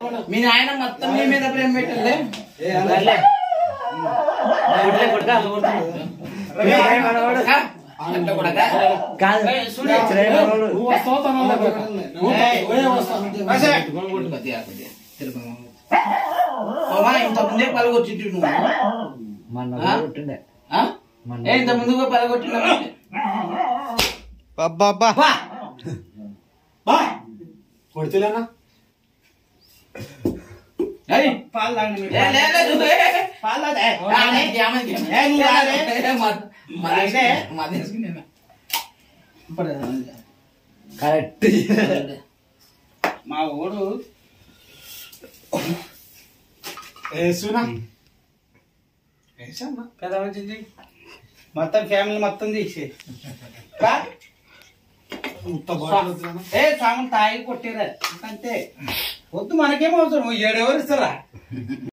మీ నాయన మొత్తం మీ మీద ప్రేమ పెట్టలే అంత కూడా నువ్వు వస్తావు తను అన్నాడు. ఓయే వస్తాను. ఇంత ముందే పలగొచ్చింటి నువ్వు ఆ? ఆ? ఏ ఇంత ముందుగా పలగొట్టిన అబ్బా బా కొడితేలేనా పాలు తాగండి పాలు కరెక్ట్ మా ఊడు వేసునా వేసన్నా పెద్ద వచ్చింది మొత్తం ఫ్యామిలీ మొత్తం తీసి ఇంత బాటిల్ వద్దులేనా? ఏ స్వామి తాగి కొట్టిరా అంతే వద్దు మనకేం అవసరం ఏడెవరు ఇస్తారా